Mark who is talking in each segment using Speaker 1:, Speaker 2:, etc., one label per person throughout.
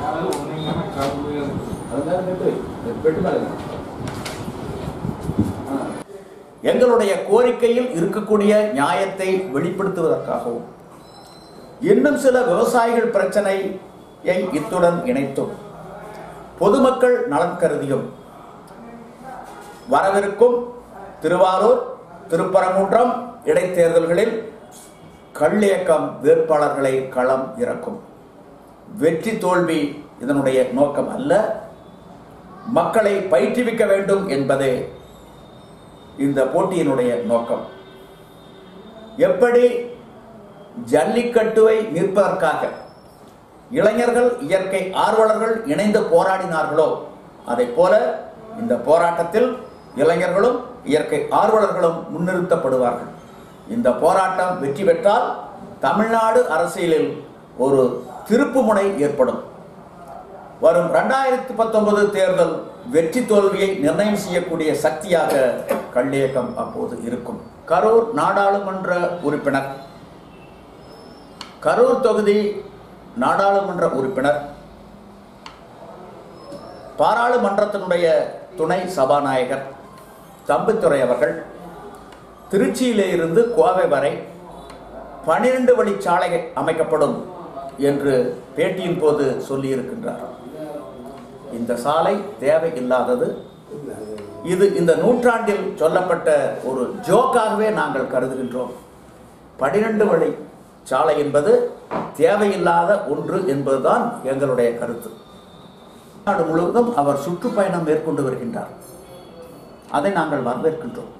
Speaker 1: எங்களுடைய கோரிக்கையில் இருக்கக்கூடிய நியாயத்தை வெளிப்படுத்துவதற்காகவும் இன்னும் சில விவசாயிகள் பிரச்சனையை இத்துடன் இணைத்தும் பொதுமக்கள் நலன் கருதியும் வரவிருக்கும் திருவாரூர் திருப்பரங்குன்றம் இடைத்தேர்தல்களில் கள்ளியக்கம் வேட்பாளர்களை களம் இறக்கும் வெற்றி தோல்வி இதனுடைய நோக்கம் அல்ல மக்களை பயிற்றுவிக்க வேண்டும் என்பதே இந்த போட்டியினுடைய நோக்கம் எப்படி ஜல்லிக்கட்டுவை நிற்பதற்காக இளைஞர்கள் இயற்கை ஆர்வலர்கள் இணைந்து போராடினார்களோ அதை போல இந்த போராட்டத்தில் இளைஞர்களும் இயற்கை ஆர்வலர்களும் முன்னிறுத்தப்படுவார்கள் இந்த போராட்டம் வெற்றி பெற்றால் தமிழ்நாடு அரசியலில் ஒரு திருப்புமுனை ஏற்படும் வரும் ரெண்டாயிரத்தி பத்தொன்பது தேர்தல் வெற்றி தோல்வியை நிர்ணயம் செய்யக்கூடிய சக்தியாக கள்ளியக்கம் அப்போது இருக்கும் கரூர் நாடாளுமன்ற உறுப்பினர் கரூர் தொகுதி நாடாளுமன்ற உறுப்பினர் பாராளுமன்றத்தினுடைய துணை சபாநாயகர் தம்பித்துறை அவர்கள் திருச்சியிலே இருந்து கோவை வரை பனிரெண்டு வழிச்சாலை அமைக்கப்படும் என்று பேட்டியின் போது சொல்லியிருக்கின்றார் இந்த சாலை தேவையில்லாதது இது இந்த நூற்றாண்டில் சொல்லப்பட்ட ஒரு ஜோக்காகவே நாங்கள் கருதுகின்றோம் பனிரெண்டு வழி சாலை என்பது தேவையில்லாத ஒன்று என்பதுதான் எங்களுடைய கருத்து நாடு முழுவதும் அவர் சுற்றுப்பயணம் மேற்கொண்டு வருகின்றார் அதை நாங்கள் வரவேற்கின்றோம்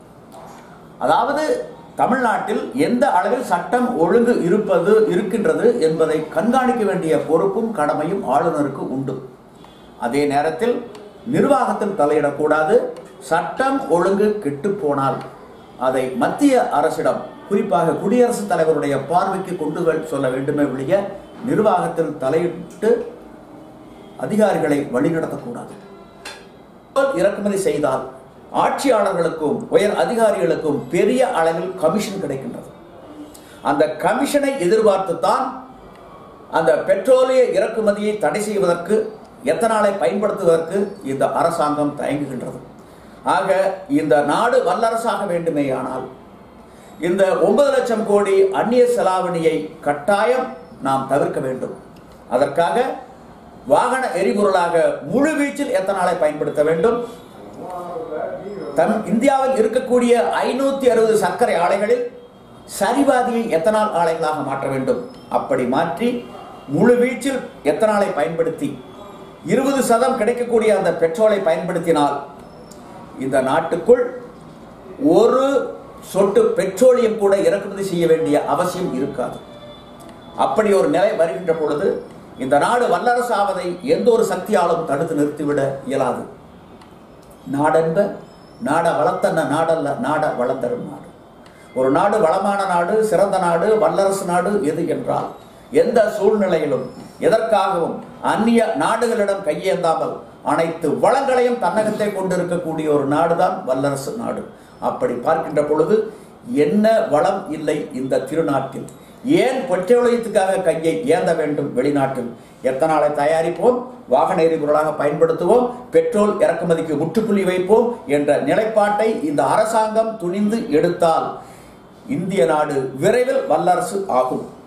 Speaker 1: அதாவது தமிழ்நாட்டில் எந்த அளவில் சட்டம் ஒழுங்கு இருப்பது இருக்கின்றது என்பதை கண்காணிக்க வேண்டிய பொறுப்பும் கடமையும் ஆளுநருக்கு உண்டு அதே நேரத்தில் நிர்வாகத்தில் தலையிடக்கூடாது சட்டம் ஒழுங்கு கெட்டு போனால் அதை மத்திய அரசிடம் குறிப்பாக குடியரசுத் தலைவருடைய பார்வைக்கு கொண்டு வ- சொல்ல வேண்டுமே ஒழிய நிர்வாகத்தில் தலையிட்டு அதிகாரிகளை வழிநடத்தக்கூடாது இறக்குமதி செய்தால் ஆட்சியாளர்களுக்கும் உயர் அதிகாரிகளுக்கும் பெரிய அளவில் கமிஷன் கிடைக்கின்றது அந்த கமிஷனை எதிர்பார்த்துத்தான் அந்த பெட்ரோலிய இறக்குமதியை தடை செய்வதற்கு எத்தனாலை பயன்படுத்துவதற்கு இந்த அரசாங்கம் தயங்குகின்றது ஆக இந்த நாடு வல்லரசாக வேண்டுமேயானால் இந்த ஒன்பது லட்சம் கோடி அந்நிய செலாவணியை கட்டாயம் நாம் தவிர்க்க வேண்டும் அதற்காக வாகன எரிபொருளாக முழு வீச்சில் எத்தனாலை பயன்படுத்த வேண்டும் தன் இந்தியாவில் இருக்கக்கூடிய ஐநூத்தி அறுபது சர்க்கரை ஆலைகளில் சரிபாதியை எத்தனால் ஆலைகளாக மாற்ற வேண்டும் அப்படி மாற்றி முழு வீச்சில் எத்தனாலை பயன்படுத்தி இருபது சதம் கிடைக்கக்கூடிய அந்த பெட்ரோலை பயன்படுத்தினால் இந்த நாட்டுக்குள் ஒரு சொட்டு பெட்ரோலியம் கூட இறக்குமதி செய்ய வேண்டிய அவசியம் இருக்காது அப்படி ஒரு நிலை வருகின்ற பொழுது இந்த நாடு வல்லரசு ஆவதை எந்த ஒரு சக்தியாலும் தடுத்து நிறுத்திவிட இயலாது நாடென்ப நாட வளர்த்தன நாடல்ல நாட வளர்ந்தரும் நாடு ஒரு நாடு வளமான நாடு சிறந்த நாடு வல்லரசு நாடு எது என்றால் எந்த சூழ்நிலையிலும் எதற்காகவும் அந்நிய நாடுகளிடம் கையேந்தாமல் அனைத்து வளங்களையும் தன்னகத்தை கொண்டிருக்கக்கூடிய ஒரு நாடுதான் வல்லரசு நாடு அப்படி பார்க்கின்ற பொழுது என்ன வளம் இல்லை இந்த திருநாட்டில் ஏன் பெட்ரோலியத்துக்காக கையை ஏந்த வேண்டும் வெளிநாட்டில் எத்தனாலை தயாரிப்போம் வாகன எரிபொருளாக பயன்படுத்துவோம் பெட்ரோல் இறக்குமதிக்கு முற்றுப்புள்ளி வைப்போம் என்ற நிலைப்பாட்டை இந்த அரசாங்கம் துணிந்து எடுத்தால் இந்திய நாடு விரைவில் வல்லரசு ஆகும்